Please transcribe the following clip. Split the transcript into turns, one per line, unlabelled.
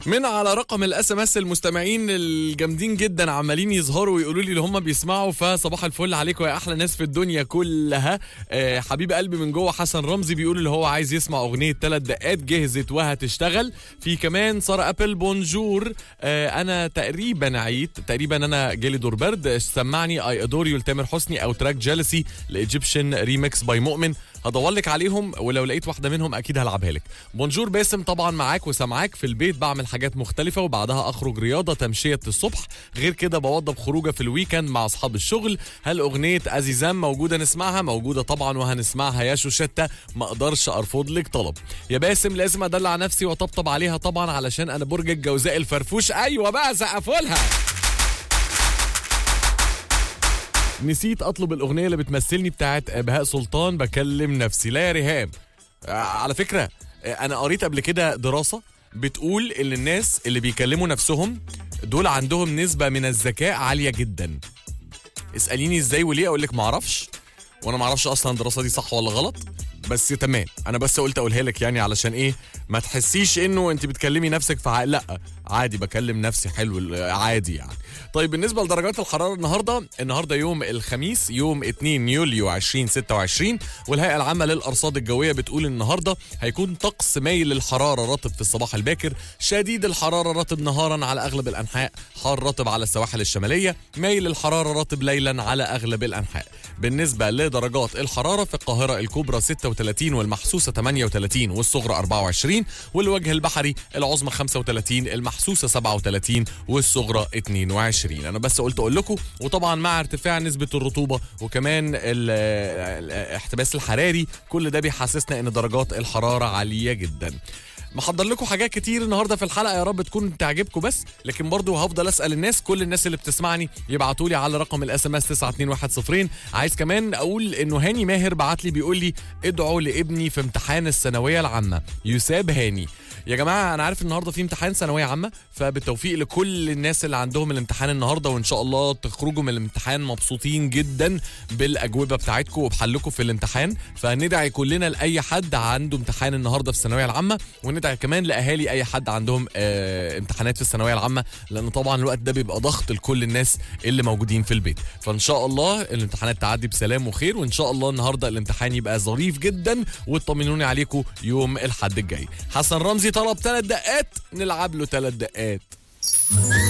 من على رقم الاس ام اس المستمعين الجامدين جدا عمالين يظهروا ويقولوا لي اللي هم بيسمعوا فصباح الفل عليكم يا احلى ناس في الدنيا كلها آه حبيب قلبي من جوه حسن رمزي بيقول اللي هو عايز يسمع اغنيه ثلاث دقات جهزت وهتشتغل في كمان ساره ابل بونجور آه انا تقريبا عيت تقريبا انا جالي دور برد سمعني اي ادور يو لتامر حسني او تراك جالسي لايجيبشن ريميكس باي مؤمن هدور لك عليهم ولو لقيت واحده منهم اكيد هلعبها لك بونجور باسم طبعا معاك وسامعاك في البيت بعمل حاجات مختلفه وبعدها اخرج رياضه تمشيه الصبح غير كده بوضب خروجه في الويكند مع اصحاب الشغل هل اغنيه ازيزام موجوده نسمعها موجوده طبعا وهنسمعها يا شوشتة ما اقدرش ارفض لك طلب يا باسم لازم ادلع نفسي واطبطب عليها طبعا علشان انا برج الجوزاء الفرفوش ايوه بقى سقفوا لها نسيت اطلب الاغنيه اللي بتمثلني بتاعت بهاء سلطان بكلم نفسي لا يا ريهام آه، على فكره آه، انا قريت قبل كده دراسه بتقول ان الناس اللي بيكلموا نفسهم دول عندهم نسبه من الذكاء عاليه جدا اساليني ازاي وليه اقول لك معرفش وانا معرفش اصلا الدراسه دي صح ولا غلط بس تمام انا بس قلت اقولها لك يعني علشان ايه ما تحسيش انه انت بتكلمي نفسك في ع... لا عادي بكلم نفسي حلو عادي يعني طيب بالنسبه لدرجات الحراره النهارده النهارده يوم الخميس يوم 2 يوليو 2026 والهيئه العامه للارصاد الجويه بتقول النهارده هيكون طقس مايل للحراره رطب في الصباح الباكر شديد الحراره رطب نهارا على اغلب الانحاء حار رطب على السواحل الشماليه مايل الحراره رطب ليلا على اغلب الانحاء بالنسبه لدرجات الحراره في القاهره الكبرى 36 والمحسوسه 38 والصغرى 24 والوجه البحري العظمى 35 المحسوسه 37 والصغرى 22 انا بس قلت اقول لكم وطبعا مع ارتفاع نسبه الرطوبه وكمان ال- الاحتباس الحراري كل ده بيحسسنا ان درجات الحراره عاليه جدا محضر لكم حاجات كتير النهارده في الحلقه يا رب تكون تعجبكم بس لكن برضو هفضل اسال الناس كل الناس اللي بتسمعني يبعتوا لي على رقم الاس ام اس 92110 عايز كمان اقول انه هاني ماهر بعت لي بيقول لي ادعوا لابني في امتحان الثانويه العامه يساب هاني يا جماعه انا عارف النهارده في امتحان ثانويه عامه فبالتوفيق لكل الناس اللي عندهم الامتحان النهارده وان شاء الله تخرجوا من الامتحان مبسوطين جدا بالاجوبه بتاعتكم وبحلكم في الامتحان فندعي كلنا لاي حد عنده امتحان النهارده في الثانويه العامه وندعي كمان لاهالي اي حد عندهم آه امتحانات في الثانويه العامه لان طبعا الوقت ده بيبقى ضغط لكل الناس اللي موجودين في البيت فان شاء الله الامتحانات تعدي بسلام وخير وان شاء الله النهارده الامتحان يبقى ظريف جدا وتطمنوني عليكم يوم الحد الجاي حسن رمزي طلب ثلاث دقات نلعب له ثلاث دقات